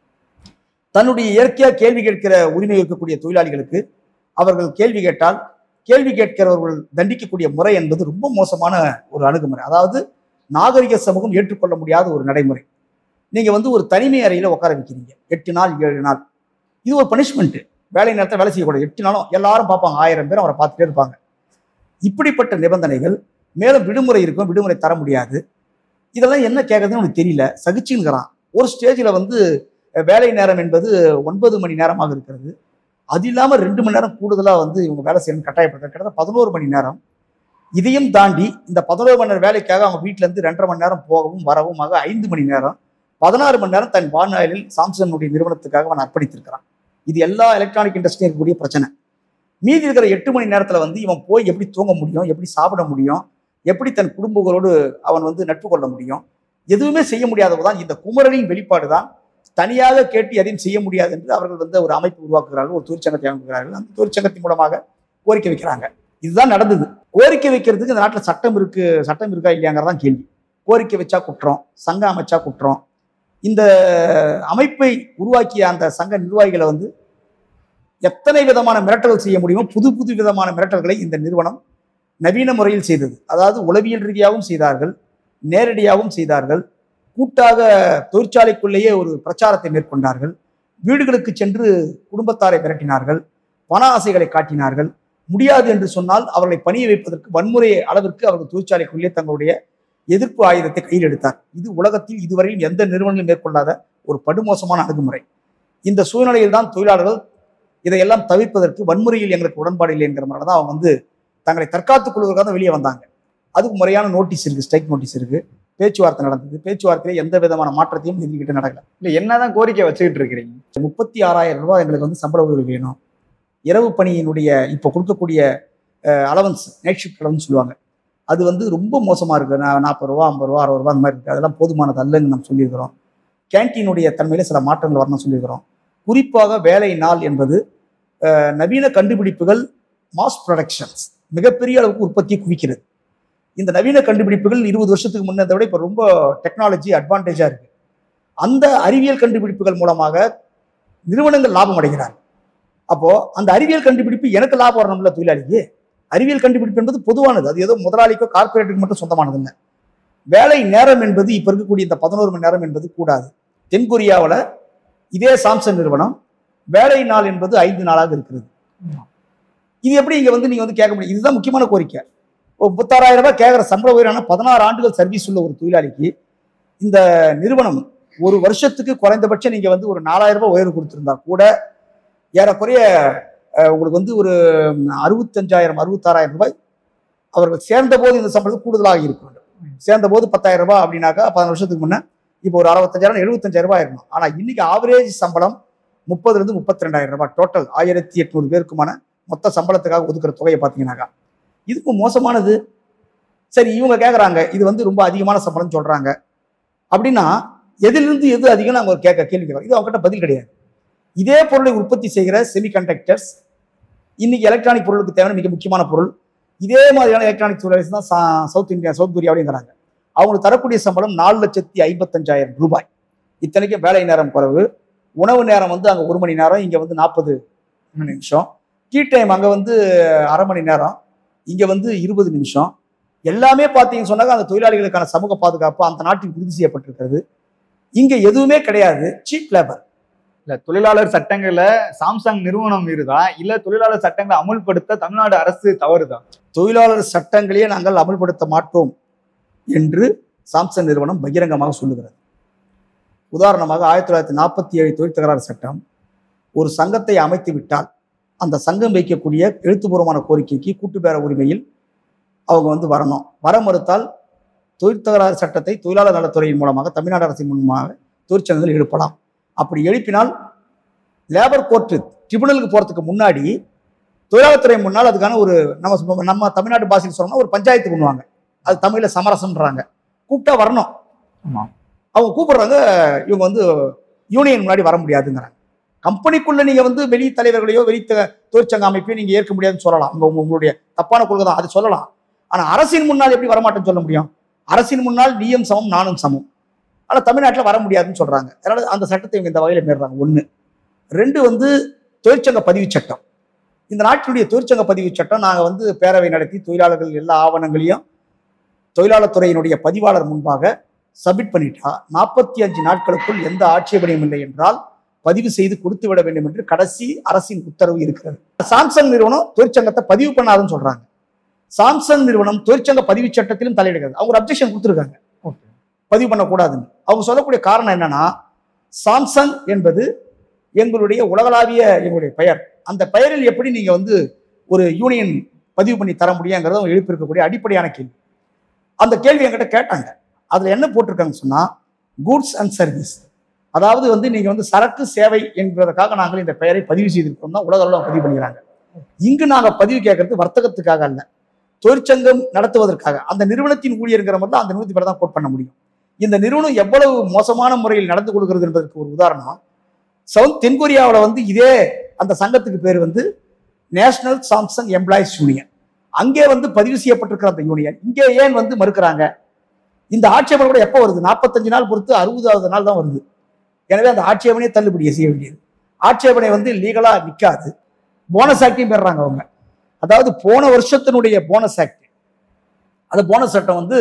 தன்னுடைய இயற்கையாக கேள்வி கேட்கிற உரிமை இருக்கக்கூடிய தொழிலாளிகளுக்கு அவர்கள் கேள்வி கேட்டால் கேள்வி கேட்கிறவர்கள் தண்டிக்கக்கூடிய முறை என்பது ரொம்ப மோசமான ஒரு அணுகுமுறை அதாவது நாகரிக சமூகம் ஏற்றுக்கொள்ள முடியாத ஒரு நடைமுறை நீங்க வந்து ஒரு தனிமை அறையில உட்கார வைக்கிறீங்க எட்டு நாள் ஏழு நாள் இது ஒரு பனிஷ்மெண்ட் வேலை நேரத்தை வேலை செய்யக்கூடாது எட்டு நாளும் எல்லாரும் பார்ப்பாங்க ஆயிரம் பேர் அவரை பார்த்துட்டே இருப்பாங்க இப்படிப்பட்ட நிபந்தனைகள் மேலும் விடுமுறை இருக்கும் விடுமுறை தர முடியாது இதெல்லாம் என்ன கேட்கறதுன்னு உனக்கு தெரியல சகிச்சுங்கிறான் ஒரு ஸ்டேஜில் வந்து அஹ், வேலை நேரம் என்பது ஒன்பது மணி நேரமாக இருக்கிறது அது இல்லாமல் ரெண்டு மணி நேரம் கூடுதலாக வந்து இவங்க வேலை செய்யணும் கட்டாயப்படுத்த கிட்டத்தட்ட பதினோரு மணி நேரம் இதையும் தாண்டி இந்த பதினோரு மணி நேரம் வேலைக்காக அவங்க வீட்டுல இருந்து ரெண்டரை மணி நேரம் போகவும் வரவும் ஆக ஐந்து மணி நேரம் பதினாறு மணி நேரம் தன் வாழ்நாளில் சாம்சங்குடைய நிறுவனத்துக்காக அவன் அர்ப்பணித்திருக்கிறான் இது எல்லா எலக்ட்ரானிக் இண்டஸ்ட்ரியும் இருக்கக்கூடிய பிரச்சனை மீதி இருக்கிற எட்டு மணி நேரத்துல வந்து இவன் போய் எப்படி தூங்க முடியும் எப்படி சாப்பிட முடியும் எப்படி தன் குடும்பங்களோடு அவன் வந்து நட்பு கொள்ள முடியும் எதுவுமே செய்ய முடியாதவதான் இந்த குமரனின் வெளிப்பாடு தான் தனியாக கேட்டு எதையும் செய்ய முடியாது என்று அவர்கள் வந்து ஒரு அமைப்பு உருவாக்குகிறார்கள் ஒரு தொழிற்சங்கத்தை அமைக்கிறார்கள் அந்த தொழிற்சங்கத்தின் மூலமாக கோரிக்கை வைக்கிறாங்க இதுதான் நடந்தது கோரிக்கை வைக்கிறதுக்கு இந்த நாட்டில் சட்டம் இருக்கு சட்டம் இருக்கா இல்லையாங்கிறதான் கேள்வி கோரிக்கை வச்சா குற்றம் சங்கம் அமைச்சா குற்றம் இந்த அமைப்பை உருவாக்கிய அந்த சங்க நிர்வாகிகளை வந்து எத்தனை விதமான மிரட்டல்கள் செய்ய முடியுமோ புது புது விதமான மிரட்டல்களை இந்த நிறுவனம் நவீன முறையில் செய்தது அதாவது உளவியல் ரீதியாகவும் செய்தார்கள் நேரடியாகவும் செய்தார்கள் கூட்டாக தொழிற்சாலைக்குள்ளேயே ஒரு பிரச்சாரத்தை மேற்கொண்டார்கள் வீடுகளுக்கு சென்று குடும்பத்தாரை மிரட்டினார்கள் பண ஆசைகளை காட்டினார்கள் முடியாது என்று சொன்னால் அவர்களை பணிய வைப்பதற்கு வன்முறை அளவிற்கு அவர்கள் தொழிற்சாலைக்குள்ளே தங்களுடைய எதிர்ப்பு ஆயுதத்தை கையில் எடுத்தார் இது உலகத்தில் இதுவரையில் எந்த நிறுவனங்களும் மேற்கொள்ளாத ஒரு படுமோசமான அணுகுமுறை இந்த சூழ்நிலையில் தான் தொழிலாளர்கள் இதையெல்லாம் தவிர்ப்பதற்கு வன்முறையில் எங்களுக்கு உடன்பாடு இல்லை என்கிற மாதிரி தான் அவங்க வந்து தங்களை தற்காத்துக் கொள்வதற்காக தான் வெளியே வந்தாங்க அதுக்கு முறையான நோட்டீஸ் இருக்கு ஸ்ட்ரைக் நோட்டீஸ் இருக்கு பேச்சுவார்த்தை நடந்தது பேச்சுவார்த்தையில எந்த விதமான மாற்றத்தையும் எதிர்கிட்ட நடக்கல இல்ல என்னதான் கோரிக்கை வச்சுக்கிட்டு இருக்கிறீங்க முப்பத்தி ஆறாயிரம் ரூபாய் எங்களுக்கு வந்து சம்பள உயர்வு வேணும் இரவு பணியினுடைய இப்போ கொடுக்கக்கூடிய அலவன்ஸ் நைட் ஷிஃப்ட் அலவன்ஸ் சொல்லுவாங்க அது வந்து ரொம்ப மோசமாக இருக்குது நான் நாற்பது ரூபா ஐம்பது ரூபா அறுபது ரூபா அந்த மாதிரி இருக்குது அதெல்லாம் போதுமானது அல்லன்னு நம்ம சொல்லியிருக்கிறோம் கேன்டீனுடைய தன்மையில சில மாற்றங்கள் வரணும்னு சொல்லியிருக்கிறோம் குறிப்பாக வேலை நாள் என்பது அஹ், நவீன கண்டுபிடிப்புகள் மாஸ் ப்ரொடக்ஷன்ஸ் மிகப்பெரிய அளவுக்கு உற்பத்தியை குவிக்கிறது இந்த நவீன கண்டுபிடிப்புகள் இருபது வருஷத்துக்கு முன்னதை விட இப்போ ரொம்ப டெக்னாலஜி அட்வான்டேஜாக இருக்கு அந்த அறிவியல் கண்டுபிடிப்புகள் மூலமாக நிறுவனங்கள் லாபம் அடைகிறார்கள் அப்போ அந்த அறிவியல் கண்டுபிடிப்பு எனக்கு லாபம் வரணும்ல தொழிலாளிக்கு அறிவியல் கண்டுபிடிப்பு என்பது பொதுவானது அது ஏதோ முதலாளிக்கோ கார்பரேட்டுக்கு மட்டும் சொந்தமானது இல்லை வேலை நேரம் என்பது இப்ப இருக்கக்கூடிய இந்த பதினோரு மணி நேரம் என்பது கூடாது தென்கொரியாவில் இதே சாம்சங் நிறுவனம் வேலை நாள் என்பது ஐந்து நாளாக இருக்கிறது இது எப்படி இங்க வந்து நீங்க வந்து கேட்க முடியும் இதுதான் முக்கியமான கோரிக்கை இப்போ முப்பத்தாறாயிரம் ரூபாய் கேட்குற சம்பள உயரான பதினாறு ஆண்டுகள் சர்வீஸ் உள்ள ஒரு தொழிலாளிக்கு இந்த நிறுவனம் ஒரு வருஷத்துக்கு குறைந்தபட்சம் நீங்க வந்து ஒரு நாலாயிரம் ரூபாய் உயர்வு கொடுத்திருந்தா கூட ஏறக்குறைய அஹ், உங்களுக்கு வந்து ஒரு அறுபத்தஞ்சாயிரம் அறுபத்தாறாயிரம் ரூபாய் அவர்கள் சேர்ந்த போது இந்த சம்பளம் கூடுதலாக இருக்க வேண்டும் சேர்ந்த போது பத்தாயிரம் ரூபாய் அப்படின்னாக்கா பதினஞ்சு வருஷத்துக்கு முன்ன இப்போ ஒரு அறுபத்தஞ்சாயிரம் எழுபத்தஞ்சாயிரம் ரூபாய் இருக்கணும் ஆனா இன்னைக்கு ஆவரேஜ் சம்பளம் முப்பதுல இருந்து முப்பத்தி ரெண்டாயிரம் ரூபாய் டோட்டல் ஆயிரத்தி எட்நூறு பேருக்குமான மொத்த சம்பளத்துக்காக ஒதுக்குற தொகையை பார்த்தீங்கன்னாக்கா இதுக்கு மோசமானது சரி இவங்க கேட்குறாங்க இது வந்து ரொம்ப அதிகமான சம்பளம் சொல்றாங்க அப்படின்னா எதிலிருந்து எது அதிகம் அவங்க கேட்க கேள்வி கேட்கறோம் இது அவங்ககிட்ட பதில் கிடையாது இதே பொருளை உற்பத்தி செய்கிற செமிகண்டக்டர்ஸ் இன்னைக்கு எலக்ட்ரானிக் பொருளுக்கு தேவையான மிக முக்கியமான பொருள் இதே மாதிரியான எலக்ட்ரானிக் தொழிலாளி தான் சா- சவுத் இந்தியா சவுத் கொரியாவிலையும் அவங்களுக்கு தரக்கூடிய சம்பளம் நாலு லட்சத்தி ஐம்பத்தஞ்சாயிரம் ரூபாய் இத்தனைக்கும் வேலை நேரம் குறைவு உணவு நேரம் வந்து அங்கே ஒரு மணி நேரம் இங்கே வந்து நாற்பது நிமிஷம் டீ டைம் அங்கே வந்து அரை மணி நேரம் இங்கே வந்து இருபது நிமிஷம் எல்லாமே பார்த்தீங்கன்னு சொன்னாக்க அந்த தொழிலாளிகளுக்கான சமூக பாதுகாப்பு அந்த நாட்டில் உறுதி செய்யப்பட்டிருக்கிறது இங்கே எதுவுமே கிடையாது சீப் லேபர் இல்ல தொழிலாளர் சட்டங்களை சாம்சங் நிறுவனம் மீறுதா இல்ல தொழிலாளர் சட்டங்களை அமுல்படுத்த தமிழ்நாடு அரசு தவறுதா தொழிலாளர் சட்டங்களையே நாங்கள் அமல்படுத்த மாட்டோம் என்று சாம்சங் நிறுவனம் பகிரங்கமாக சொல்லுகிறது உதாரணமாக ஆயிரத்தி தொள்ளாயிரத்தி நாற்பத்தி ஏழு தொழில் தகராறு சட்டம் ஒரு சங்கத்தை அமைத்து விட்டால் அந்த சங்கம் வைக்கக்கூடிய எழுத்துப்பூர்வமான கோரிக்கைக்கு கூட்டுப்பேர உரிமையில் அவங்க வந்து வரணும் வர மறுத்தால் தொழில் தகராறு சட்டத்தை தொழிலாளர் நலத்துறையின் மூலமாக தமிழ்நாடு அரசின் மூலமாக தொழிற்சங்கங்கள் எழுப்பலாம் அப்படி எழுப்பினால் லேபர் கோர்ட்டு ட்ரிபுனலுக்கு போகிறதுக்கு முன்னாடி தொழிலாளர் துறை முன்னால் அதுக்கான ஒரு நம்ம சொ- நம்ம தமிழ்நாட்டு பாஷையில் சொல்லணும்னா ஒரு பஞ்சாயத்து பண்ணுவாங்க அது தமிழில் சமரசம்ன்றாங்க கூப்பிட்டா வரணும் ஆமா அவங்க கூப்பிடுறாங்க இவங்க வந்து யூனியன் முன்னாடி வர முடியாதுங்கிறாங்க கம்பெனிக்குள்ள நீங்க வந்து வெளி தலைவர்களையோ வெளி த- தொழிற்சங்க அமைப்பையோ நீங்க ஏற்க முடியாதுன்னு சொல்லலாம் உங்க உங்க- உங்களுடைய தப்பான கொள்கை தான் அது சொல்லலாம் ஆனா அரசின் முன்னால் எப்படி வரமாட்டேன்னு சொல்ல முடியும் அரசின் முன்னால் நீயும் சமம் நானும் சமம் ஆனா தமிழ்நாட்டில் வர முடியாதுன்னு சொல்றாங்க அதனால அந்த சட்டத்தை இவங்க இந்த வகையில மீறுறாங்க ஒண்ணு ரெண்டு வந்து தொழிற்சங்க பதிவு சட்டம் இந்த நாட்டினுடைய தொழிற்சங்க பதிவு சட்டம் நாங்க வந்து பேரவை நடத்தி தொழிலாளர்கள் எல்லா ஆவணங்களையும் தொழிலாளர் துறையினுடைய பதிவாளர் முன்பாக சப்மிட் பண்ணிட்டா நாற்பத்தி அஞ்சு நாட்களுக்குள் எந்த ஆட்சேபனையும் இல்லை என்றால் பதிவு செய்து கொடுத்து விட வேண்டும் என்று கடைசி அரசின் உத்தரவு இருக்கிறது சாம்சங் நிறுவனம் தொழிற்சங்கத்தை பதிவு பண்ணாதுன்னு சொல்றாங்க சாம்சங் நிறுவனம் தொழிற்சங்க பதிவு சட்டத்திலும் தலையிடுகிறது அவங்க ஒரு அப்ஜெக்ஷன் கொடுத்துருக்காங்க ஓகே பதிவு பண்ணக்கூடாதுன்னு அவங்க சொல்லக்கூடிய காரணம் என்னன்னா சாம்சங் என்பது எங்களுடைய உலகளாவிய எங்களுடைய பெயர் அந்த பெயரில் எப்படி நீங்க வந்து ஒரு யூனியன் பதிவு பண்ணி தர முடியுங்கிறத அவங்க எழுப்பியிருக்கக்கூடிய அடிப்படையான கேள்வி அந்த கேள்வி என்கிட்ட கேட்டாங்க அதுல என்ன போட்டிருக்காங்கன்னு சொன்னா கூட்ஸ் அண்ட் சர்வீஸ் அதாவது வந்து நீங்க வந்து சரக்கு சேவை என்பதற்காக நாங்கள் இந்த பெயரை பதிவு செய்திருக்கோம் தான் உலக அளவில் பதிவு பண்ணிக்கிறாங்க இங்கு நாங்க பதிவு கேட்கறது வர்த்தகத்துக்காக அல்ல தொழிற்சங்கம் நடத்துவதற்காக அந்த நிறுவனத்தின் ஊழியர்ங்கிற மாதிரி அந்த நிறுவனத்தை பேர் தான் கோட் பண்ண முடியும் இந்த நிறுவனம் எவ்வளவு மோசமான முறையில் நடந்து கொள்கிறது என்பதற்கு ஒரு உதாரணம் சவுத் தென்கொரியாவில் வந்து இதே அந்த சங்கத்துக்கு பேர் வந்து நேஷனல் சாம்சங் எம்ப்ளாயிஸ் யூனியன் அங்கே வந்து பதிவு செய்யப்பட்டிருக்கிற அந்த யூனியன் இங்கே ஏன் வந்து மறுக்கிறாங்க இந்த ஆட்சேபனை கூட எப்போ வருது நாற்பத்தஞ்சு நாள் பொறுத்து அறுபதாவது நாள் தான் வருது எனவே அந்த ஆட்சேபனையே தள்ளுபடி செய்ய வேண்டியது ஆட்சேபனை வந்து லீகலா நிற்காது போனஸ் ஆக்டையும் பெறுறாங்க அவங்க அதாவது போன வருஷத்தினுடைய போனஸ் ஆக்ட் அந்த போனஸ் சட்டம் வந்து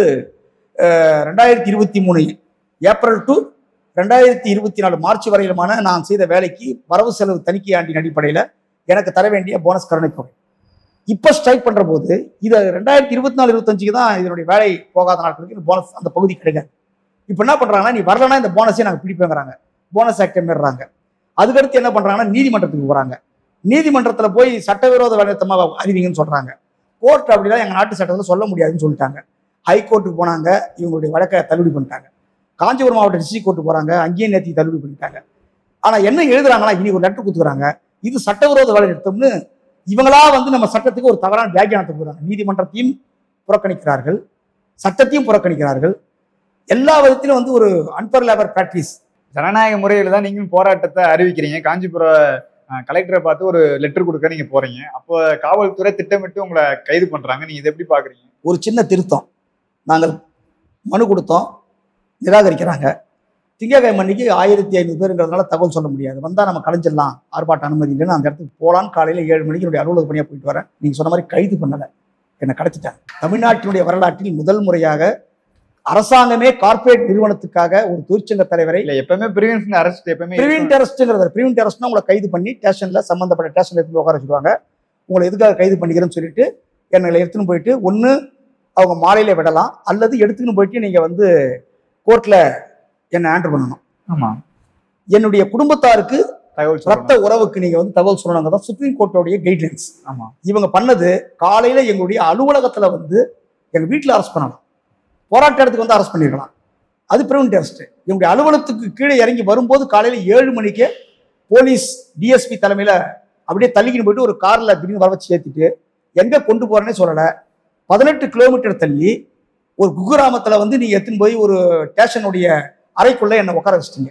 அஹ், ரெண்டாயிரத்தி இருபத்தி மூணு ஏப்ரல் டு ரெண்டாயிரத்தி இருபத்தி நாலு மார்ச் வரையிலுமான நான் செய்த வேலைக்கு வரவு செலவு தணிக்கை ஆண்டின் அடிப்படையில் எனக்கு தர வேண்டிய போனஸ் கருணை தொகை இப்போ ஸ்ட்ரைக் பண்ற போது இது ரெண்டாயிரத்தி இருபத்தி நாலு இருபத்தஞ்சுக்கு தான் இதனுடைய வேலை போகாத நாட்களுக்கு இந்த போனஸ் அந்த பகுதி கிடைக்காது இப்போ என்ன பண்றாங்கன்னா நீ வரலன்னா இந்த போனஸே நாங்கள் பிடிப்பேங்கிறாங்க போனஸ் ஆக்டை மீறாங்க அதுக்கடுத்து என்ன பண்றாங்கன்னா நீதிமன்றத்துக்கு போறாங்க நீதிமன்றத்துல போய் சட்டவிரோத வேலைத்தமாக அறிவிங்கன்னு சொல்றாங்க கோர்ட் அப்படிலாம் எங்க நாட்டு சட்டத்தில் சொல்ல முடியாதுன்னு சொல்லிட்டாங்க ஹைகோர்ட்டுக்கு போனாங்க இவங்களுடைய வழக்கை தள்ளுபடி பண்ணிட்டாங்க காஞ்சிபுரம் மாவட்ட டிஸ்ட்ரிக் கோர்ட்டு போறாங்க அங்கேயும் நேத்தி தள்ளுபடி பண்ணிட்டாங்க ஆனா என்ன எழுதுறாங்கன்னா இனி ஒரு லெட்டர் கொடுத்துறாங்க இது சட்டவிரோத வேலை நிறுத்தம்னு இவங்களா வந்து நம்ம சட்டத்துக்கு ஒரு தவறான வியாக்கியானத்தை கொடுக்குறாங்க நீதிமன்றத்தையும் புறக்கணிக்கிறார்கள் சட்டத்தையும் புறக்கணிக்கிறார்கள் எல்லா விதத்திலும் வந்து ஒரு அன்பர் லேபர் பிராக்டிஸ் ஜனநாயக முறையில தான் நீங்களும் போராட்டத்தை அறிவிக்கிறீங்க காஞ்சிபுர அஹ், கலெக்டரை பார்த்து ஒரு லெட்டர் கொடுக்க நீங்க போறீங்க அப்போ காவல்துறை திட்டமிட்டு உங்களை கைது பண்றாங்க நீங்க இதை எப்படி பாக்குறீங்க ஒரு சின்ன திருத்தம் நாங்கள் மனு கொடுத்தோம் நிராகரிக்கிறாங்க திங்கக்கிழமை அன்னைக்கு ஆயிரத்தி ஐநூறு பேருங்கிறதுனால தகவல் சொல்ல முடியாது வந்தால் நம்ம கலைஞ்சிடலாம் ஆர்ப்பாட்ட அனுமதி இல்லைன்னு அந்த இடத்துக்கு போகலான்னு காலையில் ஏழு மணிக்கு என்னுடைய அலுவலக பணியாக போயிட்டு வரேன் நீங்கள் சொன்ன மாதிரி கைது பண்ணலை என்னை கடத்திட்டாங்க தமிழ்நாட்டினுடைய வரலாற்றில் முதல் முறையாக அரசாங்கமே கார்ப்பரேட் நிறுவனத்துக்காக ஒரு தொழிற்சங்க தலைவரை இல்ல எப்பவுமே பிரிவென்ஷன் அரெஸ்ட் எப்பவுமே பிரிவின் டெரஸ்ட்ங்கிறது பிரிவின் டெரஸ்ட்னா உங்களை கைது பண்ணி ஸ்டேஷன்ல சம்பந்தப்பட்ட ஸ்டேஷன்ல எடுத்து உட்கார வச்சுருவாங்க உங்களை எதுக்காக கைது பண்ணிக்கிறேன்னு சொல்லிட்டு என்னை எடுத்துன்னு போயிட்டு ஒன்று அவங்க மாலையில விடலாம் அல்லது எடுத்துன்னு போயிட்டு நீங்க வந்து கோர்ட்ல என்னை ஆண்டர் பண்ணணும் ஆமா என்னுடைய குடும்பத்தாருக்கு தகவல் ரத்த சொல்லணும் உறவுக்கு நீங்க வந்து தகவல் சொல்லணுங்க தான் சுப்ரீம் கோர்ட்டோடைய கைட்லைன்ஸ் ஆமா இவங்க பண்ணது காலையில எங்களுடைய அலுவலகத்துல வந்து எங்க வீட்டில் அரெஸ்ட் பண்ணலாம் போராட்ட இடத்துக்கு வந்து அரெஸ்ட் பண்ணிருக்கலாம் அது பிரிவென்ட் அரெஸ்ட் எங்களுடைய அலுவலகத்துக்கு கீழே இறங்கி வரும்போது காலையில ஏழு மணிக்கு போலீஸ் டிஎஸ்பி தலைமையில அப்படியே தள்ளிக்கின்னு போயிட்டு ஒரு கார்ல திடீர்னு வர வச்சு ஏத்திட்டு எங்க கொண்டு போறேன்னே சொல்லல பதினெட்டு கிலோமீட்டர் தள்ளி ஒரு குக்கிராமத்துல வந்து நீங்க எடுத்துன்னு போய் ஒரு ஸ்டேஷனுடைய அறைக்குள்ள என்னை உட்கார வச்சிட்டீங்க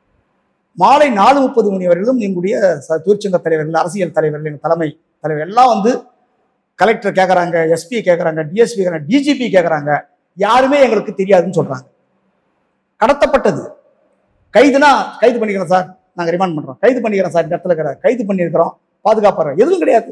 மாலை நாலு முப்பது மணி வரையிலும் எங்களுடைய ச- தொழிற்சங்க தலைவர்கள் அரசியல் தலைவர்கள் எங்கள் தலைமை தலைவர் எல்லாம் வந்து கலெக்டர் கேட்குறாங்க எஸ்பி கேட்குறாங்க டிஎஸ்பி கேட்குறாங்க டிஜிபி கேட்குறாங்க யாருமே எங்களுக்கு தெரியாதுன்னு சொல்றாங்க கடத்தப்பட்டது கைதுனா கைது பண்ணிக்கிறோம் சார் நாங்கள் ரிமாண்ட் பண்றோம் கைது பண்ணிக்கிறோம் சார் இந்த இடத்துல இருக்கிற கைது பண்ணியிருக்கிறோம் பாதுகாப்புறோம் எதுவும் கிடையாது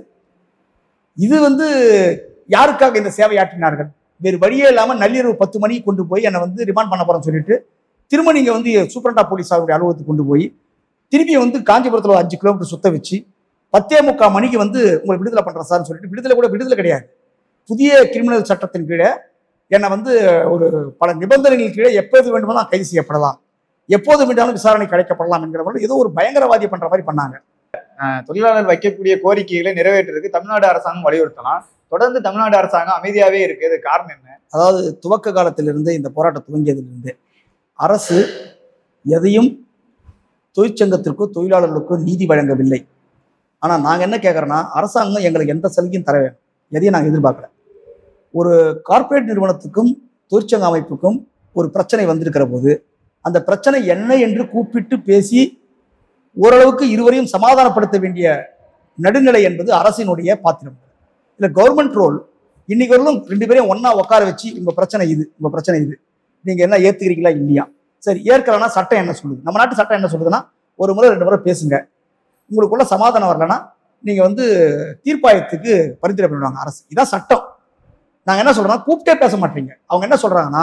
இது வந்து யாருக்காக இந்த சேவை ஆற்றினார்கள் வேறு வழியே இல்லாமல் நள்ளிரவு பத்து மணிக்கு கொண்டு போய் என்னை வந்து ரிமாண்ட் பண்ண போறேன்னு சொல்லிட்டு திரும்ப நீங்க வந்து சூப்பரண்டா போலீஸ் அவருடைய அலுவலகத்துக்கு கொண்டு போய் திருப்பி வந்து காஞ்சிபுரத்தில் ஒரு அஞ்சு கிலோமீட்டர் சுத்த வச்சு பத்தே முக்கால் மணிக்கு வந்து உங்களை விடுதலை பண்றேன் சார்னு சொல்லிட்டு விடுதலை கூட விடுதலை கிடையாது புதிய கிரிமினல் சட்டத்தின் கீழே என்னை வந்து ஒரு பல நிபந்தனைகள் கீழே எப்போது வேண்டுமானாலும் கைது செய்யப்படலாம் எப்போது வேண்டாலும் விசாரணை கிடைக்கப்படலாம் என்கிற மாதிரி ஏதோ ஒரு பயங்கரவாதி பண்ற மாதிரி பண்ணாங்க அஹ் தொழிலாளர் வைக்கக்கூடிய கோரிக்கைகளை நிறைவேற்றுறதுக்கு தமிழ்நாடு அரசாங்கம் வலியுறுத்தலாம் தொடர்ந்து தமிழ்நாடு அரசாங்கம் அமைதியாவே இருக்கு இது காரணம் என்ன அதாவது துவக்க காலத்திலிருந்து இந்த போராட்டம் துவங்கியதிலிருந்து அரசு எதையும் தொழிற்சங்கத்திற்கோ தொழிலாளர்களுக்கோ நீதி வழங்கவில்லை ஆனால் நாங்கள் என்ன கேட்குறோன்னா அரசாங்கம் எங்களுக்கு எந்த சலுகையும் தர வேணும் எதையும் நாங்கள் எதிர்பார்க்கல ஒரு கார்ப்பரேட் நிறுவனத்துக்கும் தொழிற்சங்க அமைப்புக்கும் ஒரு பிரச்சனை வந்திருக்கிற போது அந்த பிரச்சனை என்ன என்று கூப்பிட்டு பேசி ஓரளவுக்கு இருவரையும் சமாதானப்படுத்த வேண்டிய நடுநிலை என்பது அரசினுடைய பாத்திரம் இல்லை கவர்மெண்ட் ரோல் இன்னைக்கு வரலும் ரெண்டு பேரையும் ஒண்ணா உட்கார வச்சு உங்க பிரச்சனை இது உங்க பிரச்சனை இது நீங்க என்ன ஏத்துக்கிறீங்களா இல்லையா சரி ஏற்கலன்னா சட்டம் என்ன சொல்லுது நம்ம நாட்டு சட்டம் என்ன சொல்லுதுன்னா ஒரு முறை ரெண்டு முறை பேசுங்க உங்களுக்குள்ள சமாதானம் வரலன்னா நீங்க வந்து தீர்ப்பாயத்துக்கு பரிந்துரை பண்ணுவாங்க அரசு இதான் சட்டம் நாங்க என்ன சொல்றோம்னா கூப்பிட்டே பேச மாட்டீங்க அவங்க என்ன சொல்றாங்கன்னா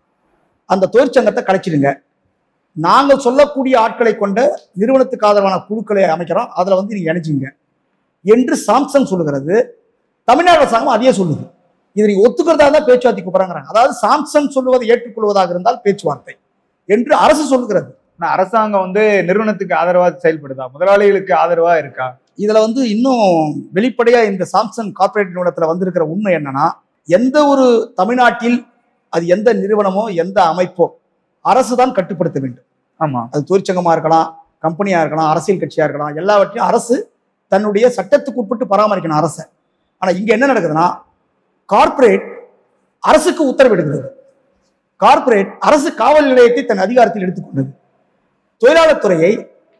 அந்த தொழிற்சங்கத்தை கலைச்சிடுங்க நாங்கள் சொல்லக்கூடிய ஆட்களை கொண்ட நிறுவனத்துக்கு ஆதரவான குழுக்களை அமைக்கிறோம் அதுல வந்து நீங்க இணைச்சிங்க என்று சாம்சங் சொல்லுகிறது தமிழ்நாடு அரசாங்கம் அதையே சொல்லுது இதை நீங்க ஒத்துக்கிறதா தான் பேச்சுவார்த்தை கூப்பிடுறாங்க அதாவது சாம்சங் சொல்லுவதை ஏற்றுக்கொள்வதாக இருந்தால் பேச்சுவார்த்தை என்று அரசு சொல்லுகிறது ஆனா அரசாங்கம் வந்து நிறுவனத்துக்கு ஆதரவா செயல்படுதா முதலாளிகளுக்கு ஆதரவா இருக்கா இதுல வந்து இன்னும் வெளிப்படையா இந்த சாம்சங் கார்ப்பரேட் நிறுவனத்துல வந்திருக்கிற உண்மை என்னன்னா எந்த ஒரு தமிழ்நாட்டில் அது எந்த நிறுவனமோ எந்த அமைப்போ அரசு தான் கட்டுப்படுத்த வேண்டும் ஆமா அது தொழிற்சங்கமா இருக்கலாம் கம்பெனியா இருக்கலாம் அரசியல் கட்சியா இருக்கலாம் எல்லாவற்றையும் அரசு தன்னுடைய சட்டத்துக்கு உட்பட்டு பராமரிக்கணும் அரசை ஆனா இங்க என்ன நடக்குதுன்னா கார்ப்பரேட் அரசுக்கு உத்தரவிடுகிறது கார்ப்பரேட் அரசு காவல் நிலையத்தை தன் அதிகாரத்தில் எடுத்துக்கொண்டது தொழிலாளர் துறையை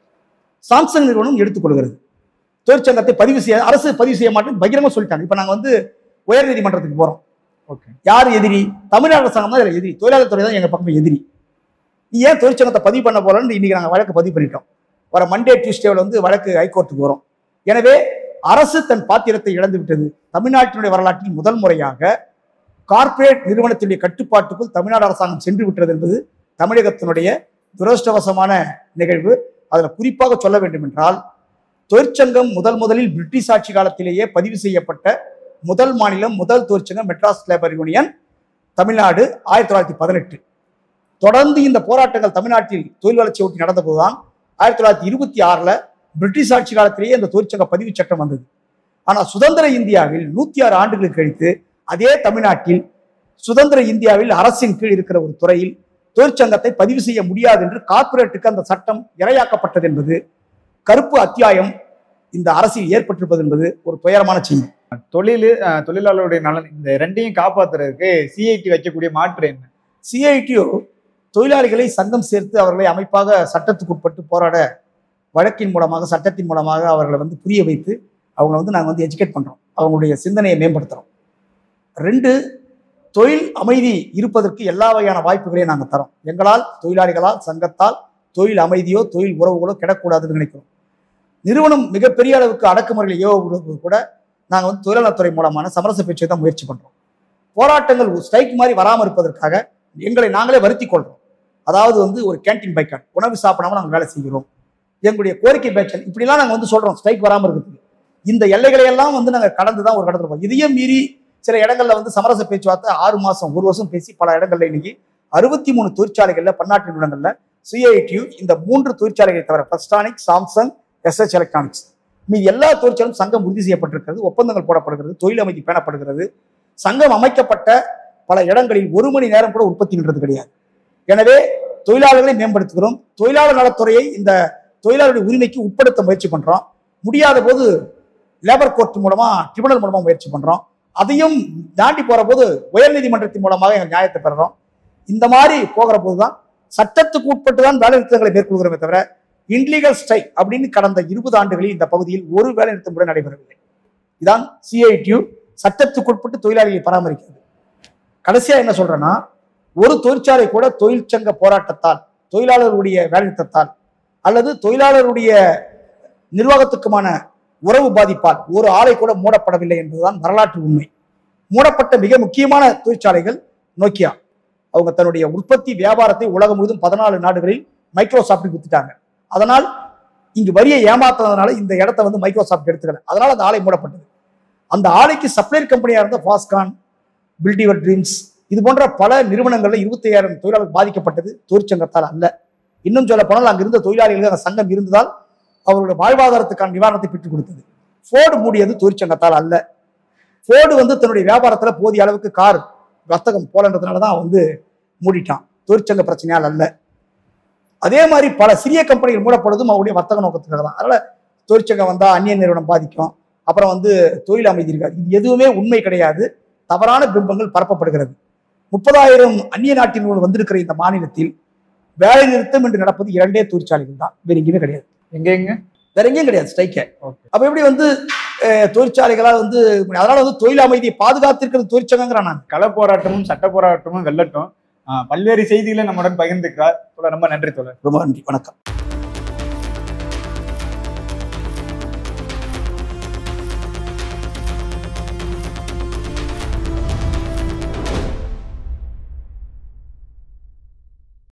சாம்சங் நிறுவனம் எடுத்துக்கொள்கிறது தொழிற்சங்கத்தை பதிவு செய்ய அரசு பதிவு செய்ய மாட்டேன் பகிரமா சொல்லிட்டாங்க இப்ப நாங்க வந்து உயர் நீதிமன்றத்துக்கு போறோம் ஓகே யார் எதிரி தமிழ்நாடு அரசாங்கம் தான் இதுல எதிரி தொழிலாளர் துறை தான் எங்க பக்கம் எதிரி நீ ஏன் தொழிற்சங்கத்தை பதிவு பண்ண போறோம்னு இன்னைக்கு நாங்கள் வழக்கு பதிவு பண்ணிட்டோம் வர மண்டே டியூஸ்டேவில் வந்து வழக்கு ஹைகோர்ட்டுக்கு வரும் எனவே அரசு தன் பாத்திரத்தை இழந்து விட்டது தமிழ்நாட்டினுடைய வரலாற்றில் முதல் முறையாக கார்ப்பரேட் நிறுவனத்தினுடைய கட்டுப்பாட்டுக்குள் தமிழ்நாடு அரசாங்கம் சென்று விட்டது என்பது தமிழகத்தினுடைய துரதிருஷ்டவசமான நிகழ்வு அதில் குறிப்பாக சொல்ல வேண்டும் என்றால் தொழிற்சங்கம் முதல் முதலில் பிரிட்டிஷ் ஆட்சி காலத்திலேயே பதிவு செய்யப்பட்ட முதல் மாநிலம் முதல் தொழிற்சங்கம் மெட்ராஸ் லேபர் யூனியன் தமிழ்நாடு ஆயிரத்தி தொள்ளாயிரத்தி பதினெட்டு தொடர்ந்து இந்த போராட்டங்கள் தமிழ்நாட்டில் தொழில் வளர்ச்சி ஒட்டி நடந்தபோதுதான் ஆயிரத்தி தொள்ளாயிரத்தி இருபத்தி ஆறுல பிரிட்டிஷ் ஆட்சி காலத்திலேயே இந்த தொழிற்சங்க பதிவு சட்டம் வந்தது ஆனா சுதந்திர இந்தியாவில் நூத்தி ஆறு ஆண்டுகள் கழித்து அதே தமிழ்நாட்டில் சுதந்திர இந்தியாவில் அரசின் கீழ் இருக்கிற ஒரு துறையில் தொழிற்சங்கத்தை பதிவு செய்ய முடியாது என்று கார்ப்பரேட்டுக்கு அந்த சட்டம் இரையாக்கப்பட்டது என்பது கருப்பு அத்தியாயம் இந்த அரசில் ஏற்பட்டிருப்பது என்பது ஒரு துயரமான செய்தி தொழில் அஹ், தொழிலாளருடைய நலன் இந்த ரெண்டையும் காப்பாத்துறதுக்கு சிஐடி வைக்கக்கூடிய மாற்று என்ன சிஐடியோ தொழிலாளிகளை சங்கம் சேர்த்து அவர்களை அமைப்பாக சட்டத்துக்கு உட்பட்டு போராட வழக்கின் மூலமாக சட்டத்தின் மூலமாக அவர்களை வந்து புரிய வைத்து அவங்களை வந்து நாங்கள் வந்து எஜுகேட் பண்ணுறோம் அவங்களுடைய சிந்தனையை மேம்படுத்துகிறோம் ரெண்டு தொழில் அமைதி இருப்பதற்கு எல்லா வகையான வாய்ப்புகளையும் நாங்கள் தரோம் எங்களால் தொழிலாளிகளால் சங்கத்தால் தொழில் அமைதியோ தொழில் உறவுகளோ கிடக்கூடாதுன்னு நினைக்கிறோம் நிறுவனம் மிகப்பெரிய அளவுக்கு அடக்குமுறையில் ஏவப்படுவது கூட நாங்கள் வந்து தொழிலாளர் துறை மூலமான சமரச பேச்சை தான் முயற்சி பண்ணுறோம் போராட்டங்கள் ஸ்ட்ரைக் மாதிரி வராமல் இருப்பதற்காக எங்களை நாங்களே வருத்தி கொள்றோம் அதாவது வந்து ஒரு கேண்டீன் பைக்காட் உணவு சாப்பிடாம நாங்கள் வேலை செய்கிறோம் எங்களுடைய கோரிக்கை பேச்சல் இப்படிலாம் நாங்கள் வந்து சொல்றோம் ஸ்ட்ரைக் வராமல் இருக்குது இந்த எல்லைகளை எல்லாம் வந்து நாங்கள் கடந்து தான் ஒரு கடத்துல போறோம் இதையும் மீறி சில இடங்கள்ல வந்து சமரச பேச்சுவார்த்தை ஆறு மாசம் ஒரு வருஷம் பேசி பல இடங்கள்ல இன்னைக்கு அறுபத்தி மூணு தொழிற்சாலைகள்ல பன்னாட்டு நிறுவனங்கள்ல சிஐடியு இந்த மூன்று தொழிற்சாலைகளை தவிர பஸ்டானிக் சாம்சங் எஸ்எச் எலக்ட்ரானிக்ஸ் மீது எல்லா தொழிற்சாலும் சங்கம் உறுதி செய்யப்பட்டிருக்கிறது ஒப்பந்தங்கள் போடப்படுகிறது தொழில் அமைதி பேணப்படுகிறது சங்கம் அமைக்கப்பட்ட பல இடங்களில் ஒரு மணி நேரம் கூட உற்பத்தி நின்றது கிடையாது எனவே தொழிலாளர்களை மேம்படுத்துகிறோம் தொழிலாளர் நலத்துறையை இந்த தொழிலாளருடைய உரிமைக்கு உட்படுத்த முயற்சி பண்றோம் முடியாத போது லேபர் கோர்ட் மூலமா ட்ரிபுனல் மூலமா முயற்சி பண்றோம் அதையும் தாண்டி போற போது உயர்நீதிமன்றத்தின் மூலமாக எங்கள் நியாயத்தை பெறுறோம் இந்த மாதிரி போகிற போதுதான் சட்டத்துக்கு உட்பட்டு தான் வேலை நிறுத்தங்களை மேற்கொள்கிறோமே தவிர இன்லீகல் ஸ்ட்ரைக் அப்படின்னு கடந்த இருபது ஆண்டுகளில் இந்த பகுதியில் ஒரு வேலை நிறுத்தம் கூட நடைபெறவில்லை இதான் சிஐடியு சட்டத்துக்குட்பட்டு தொழிலாளிகளை பராமரிக்கிறது கடைசியா என்ன சொல்றேன்னா ஒரு தொழிற்சாலை கூட தொழிற்சங்க போராட்டத்தால் தொழிலாளர்களுடைய வேலைநிறுத்தத்தால் அல்லது தொழிலாளருடைய நிர்வாகத்துக்குமான உறவு பாதிப்பால் ஒரு ஆலை கூட மூடப்படவில்லை என்பதுதான் வரலாற்று உண்மை மூடப்பட்ட மிக முக்கியமான தொழிற்சாலைகள் நோக்கியா அவங்க தன்னுடைய உற்பத்தி வியாபாரத்தை உலகம் முழுவதும் பதினாலு நாடுகளில் மைக்ரோசாப்ட் வித்துட்டாங்க அதனால் இங்கு வரியை ஏமாத்துறதுனால இந்த இடத்த வந்து மைக்ரோசாப்ட் எடுத்துக்கல அதனால அந்த ஆலை மூடப்பட்டது அந்த ஆலைக்கு சப்ளையர் கம்பெனியா இருந்த ஃபாஸ்கான் பில்டிவர் ட்ரீம்ஸ் இது போன்ற பல நிறுவனங்கள்ல இருபத்தி ஐயாயிரம் தொழிலாளர்கள் பாதிக்கப்பட்டது தொழிற்சங்கத்தால் அல்ல இன்னும் சொல்ல போனால் அங்க இருந்த தொழிலாளிகளுக்கு அந்த சங்கம் இருந்ததால் அவருடைய வாழ்வாதாரத்துக்கான நிவாரணத்தை பெற்றுக் கொடுத்தது ஃபோர்டு மூடியது தொழிற்சங்கத்தால் அல்ல ஃபோர்டு வந்து தன்னுடைய வியாபாரத்துல போதிய அளவுக்கு கார் வர்த்தகம் போலன்றதுனால தான் வந்து மூடிட்டான் தொழிற்சங்க பிரச்சனையால் அல்ல அதே மாதிரி பல சிறிய கம்பெனிகள் மூடப்படுவதும் அவருடைய வர்த்தக நோக்கத்துக்காக தான் அதனால தொழிற்சங்கம் வந்தா அந்நிய நிறுவனம் பாதிக்கும் அப்புறம் வந்து தொழில் அமைதி இருக்காது இது எதுவுமே உண்மை கிடையாது தவறான பிம்பங்கள் பரப்பப்படுகிறது முப்பதாயிரம் அந்நிய நாட்டினர்கள் வந்திருக்கிற இந்த மாநிலத்தில் வேலை நிறுத்தம் என்று நடப்பது இரண்டே தொழிற்சாலைகள் தான் வேற எங்கேயுமே கிடையாது எங்க எங்க வேற எங்கேயும் கிடையாது ஸ்ட்ரைக்கே Okay. அப்ப எப்படி வந்து அஹ், தொழிற்சாலைகளால் வந்து அதனால வந்து தொழில் அமைதியை பாதுகாத்திருக்கிறது தொழிற்சங்கங்கிறான் நான் கள போராட்டமும் சட்ட போராட்டமும் வெல்லட்டும் ஆஹ் பல்வேறு செய்திகளை நம்முடன் பகிர்ந்துக்கிறார் தோழர் ரொம்ப நன்றி தோழர் ரொம்ப நன்றி வணக்கம்